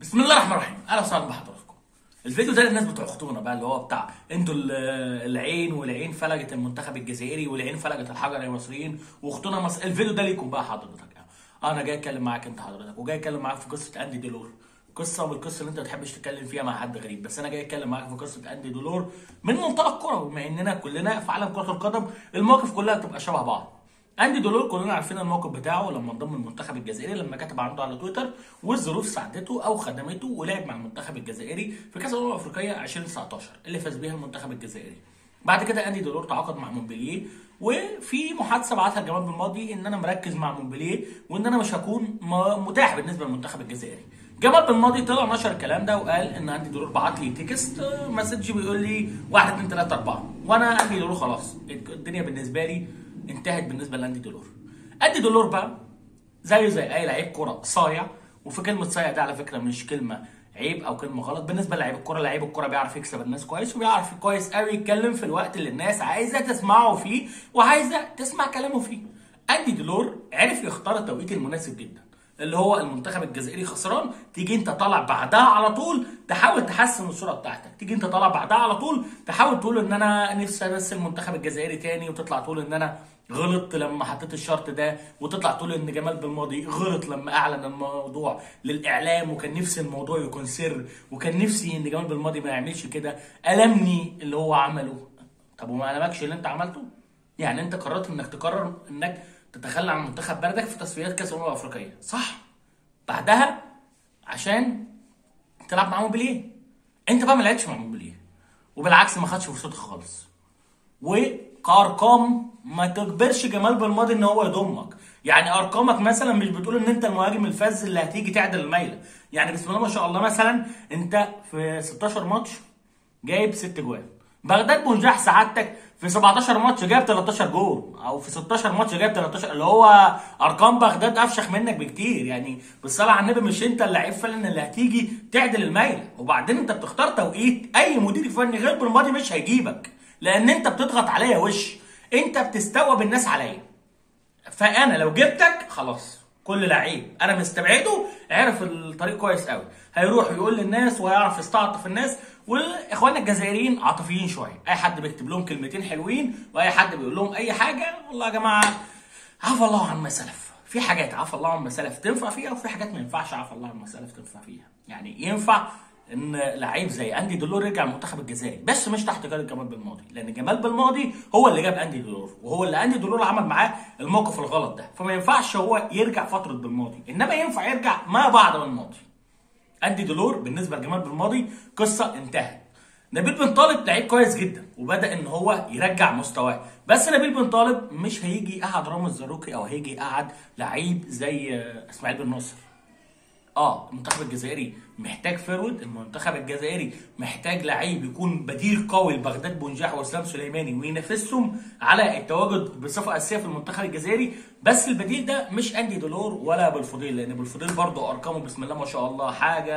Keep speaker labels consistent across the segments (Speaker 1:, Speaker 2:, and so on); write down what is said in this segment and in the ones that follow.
Speaker 1: بسم الله الرحمن الرحيم اهلا وسهلا بحضراتكم الفيديو ده للناس بتوع خطونا بقى اللي هو بتاع انتوا ال- العين والعين فلجت المنتخب الجزائري والعين فلجت الحجر يا مصريين واختنا مصر الفيديو ده ليكم بقى حضرتك انا جاي اتكلم معاك انت حضرتك وجاي اتكلم معاك في قصه اندي دولور قصه من القصه اللي انت ما تحبش تتكلم فيها مع حد غريب بس انا جاي اتكلم معاك في قصه اندي دولور من منطلق كره بما اننا كلنا في عالم كره القدم المواقف كلها بتبقى شبه بعض اندي دولور كلنا عارفين الموقف بتاعه لما انضم المنتخب الجزائري لما كتب عنده على تويتر والظروف ساعدته او خدمته ولعب مع المنتخب الجزائري في كاس الامم الافريقيه 2019 اللي فاز بيها المنتخب الجزائري بعد كده اندي دولور تعاقد مع مونبلييه وفي محادثه بعتها جمال بالماضي ان انا مركز مع مونبلييه وان انا مش هكون م- متاح بالنسبه للمنتخب الجزائري جمال بالماضي طلع نشر الكلام ده وقال ان اندي دولور بعت لي تكست آه، مسج بيقول لي 1 2 3 4 وانا اندي دولور خلاص الدنيا بالنسبه لي انتهت بالنسبه لاندي دولور اندي دولور بقى زيه زي اي لعيب كوره صايع وفي كلمه صايع ده على فكره مش كلمه عيب او كلمه غلط بالنسبه للعيب الكوره لعيب الكوره بيعرف يكسب الناس كويس وبيعرف كويس قوي يتكلم في الوقت اللي الناس عايزه تسمعه فيه وعايزه تسمع كلامه فيه اندي دولور عرف يختار التوقيت المناسب جدا اللي هو المنتخب الجزائري خسران تيجي انت طالع بعدها على طول تحاول تحسن الصوره بتاعتك تيجي انت طالع بعدها على طول تحاول تقول ان انا نفسي بس المنتخب الجزائري تاني وتطلع تقول ان انا غلط لما حطيت الشرط ده وتطلع تقول ان جمال بالماضي غلط لما اعلن الموضوع للاعلام وكان نفسي الموضوع يكون سر وكان نفسي ان جمال بالماضي ما يعملش كده المني اللي هو عمله طب وما المكش اللي انت عملته يعني انت قررت انك تقرر انك تتخلى عن منتخب بلدك في تصفيات كاس الامم الافريقيه صح بعدها عشان تلعب مع موبيليه انت بقى ما لعبتش مع موبيليه وبالعكس ما خدش فرصتك خالص وكارقام ما تجبرش جمال بالماضي ان هو يضمك يعني ارقامك مثلا مش بتقول ان انت المهاجم الفذ اللي هتيجي تعدل الميله يعني بسم الله ما شاء الله مثلا انت في 16 ماتش جايب 6 جوان بغداد بنجاح سعادتك في 17 ماتش جايب 13 جول او في 16 ماتش جايب 13 اللي هو ارقام بغداد افشخ منك بكتير يعني بالصلاه على النبي مش انت اللعيب فعلا اللي هتيجي تعدل الميله وبعدين انت بتختار توقيت اي مدير فني غير بالماضي مش هيجيبك لان انت بتضغط عليا وش انت بتستوعب الناس عليا فانا لو جبتك خلاص كل لعيب انا مستبعده عرف الطريق كويس قوي هيروح يقول للناس وهيعرف يستعطف الناس واخواننا الجزائريين عاطفيين شويه اي حد بيكتب لهم كلمتين حلوين واي حد بيقول لهم اي حاجه والله يا جماعه عفى الله عما سلف في حاجات عفى الله عما سلف تنفع فيها وفي حاجات ما ينفعش عفى الله عما سلف تنفع فيها يعني ينفع ان لعيب زي اندي دولور يرجع المنتخب الجزائري بس مش تحت قياده جمال بالماضي لان جمال بالماضي هو اللي جاب اندي دولور وهو اللي اندي دولور عمل معاه الموقف الغلط ده فما ينفعش هو يرجع فتره بالماضي انما ينفع يرجع ما بعد بالماضي اندي دولور بالنسبه لجمال بالماضي قصه انتهت نبيل بن طالب لعيب كويس جدا وبدا ان هو يرجع مستواه بس نبيل بن طالب مش هيجي يقعد رامز زاروكي او هيجي يقعد لعيب زي آه، اسماعيل بن ناصر اه المنتخب الجزائري محتاج فرود المنتخب الجزائري محتاج لعيب يكون بديل قوي لبغداد بنجاح واسلام سليماني وينافسهم على التواجد بصفه اساسيه في المنتخب الجزائري بس البديل ده مش اندي دولور ولا بالفضيل لان بالفضيل برضه ارقامه بسم الله ما شاء الله حاجه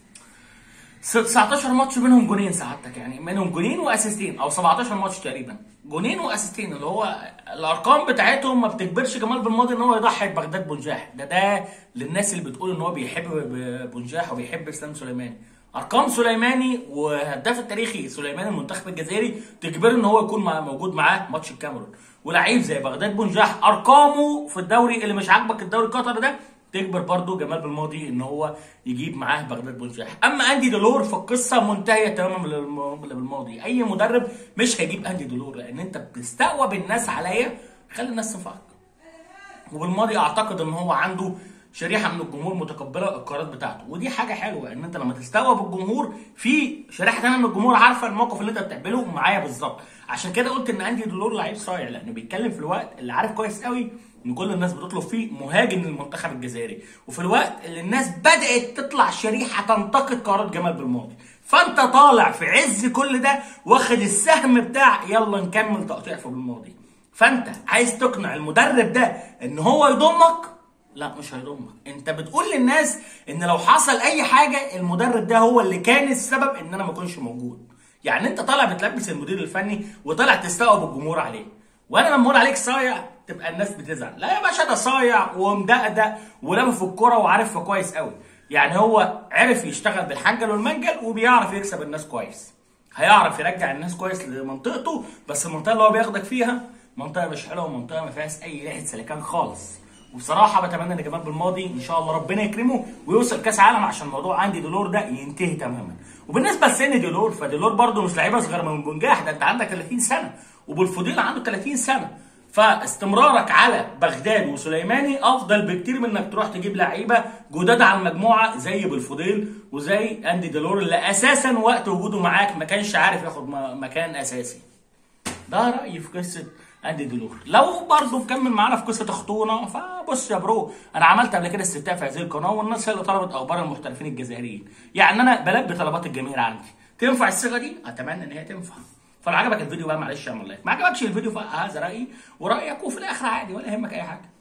Speaker 1: 19 ماتش منهم جونين سعادتك يعني منهم جونين واسيستين او 17 ماتش تقريبا جونين واسيستين اللي هو الارقام بتاعتهم ما بتجبرش جمال بالماضي ان هو يضحي ببغداد بنجاح ده ده للناس اللي بتقول ان هو بيحب ب- بنجاح وبيحب اسلام سليماني ارقام سليماني وهداف التاريخي سليماني المنتخب الجزائري تجبره ان هو يكون مع موجود معاه ماتش الكاميرون ولعيب زي بغداد بنجاح ارقامه في الدوري اللي مش عاجبك الدوري القطري ده تجبر برضو جمال بالماضي ان هو يجيب معاه بغداد بنجاح اما اندي دولور فالقصه منتهيه تماما من الم- من الماضي اي مدرب مش هيجيب اندي دولور لان انت بتستقوى بالناس عليا خلي الناس تنفعك وبالماضي اعتقد ان هو عنده شريحه من الجمهور متقبله القرارات بتاعته ودي حاجه حلوه ان انت لما تستوعب بالجمهور في شريحه ثانيه من الجمهور عارفه الموقف اللي انت بتعمله معايا بالظبط عشان كده قلت ان اندي دولور لعيب صايع لانه بيتكلم في الوقت اللي عارف كويس قوي ان كل الناس بتطلب فيه مهاجم للمنتخب الجزائري وفي الوقت اللي الناس بدات تطلع شريحه تنتقد قرارات جمال بالماضي فانت طالع في عز كل ده واخد السهم بتاع يلا نكمل تقطيع في بالماضي فانت عايز تقنع المدرب ده ان هو يضمك لا مش هيضمك انت بتقول للناس ان لو حصل اي حاجه المدرب ده هو اللي كان السبب ان انا ما اكونش موجود يعني انت طالع بتلبس المدير الفني وطالع تستوعب الجمهور عليه وانا لما اقول عليك صايع تبقى الناس بتزعل لا يا باشا ده صايع ومدقدق ولافف في الكوره وعارفها كويس قوي يعني هو عرف يشتغل بالحنجل والمنجل وبيعرف يكسب الناس كويس هيعرف يرجع الناس كويس لمنطقته بس المنطقه اللي هو بياخدك فيها منطقه مش حلوه ومنطقه ما فيهاش اي ريحه سلكان خالص وبصراحه بتمنى ان جمال بالماضي ان شاء الله ربنا يكرمه ويوصل كاس عالم عشان موضوع عندي دولور ده ينتهي تماما وبالنسبه لسن دولور فدولور برده مش لعيب اصغر من بنجاح ده انت عندك 30 سنه وبالفضيل عنده 30 سنه فاستمرارك على بغداد وسليماني افضل بكتير من انك تروح تجيب لعيبه جداد على المجموعه زي بالفضيل وزي اندي ديلور اللي اساسا وقت وجوده معاك ما كانش عارف ياخد م- مكان اساسي ده رايي في قصه اندي ديلور لو برضه مكمل معانا في قصه اخطونا فبص يا برو انا عملت قبل كده استفتاء في هذه القناه والناس هي اللي طلبت اخبار المحترفين الجزائريين يعني انا بلبي طلبات الجماهير عندي تنفع الصيغه دي اتمنى ان هي تنفع فلو عجبك الفيديو بقى معلش اعمل لايك ما عجبكش الفيديو فهذا رايي ورايك وفي الاخر عادي ولا يهمك اي حاجه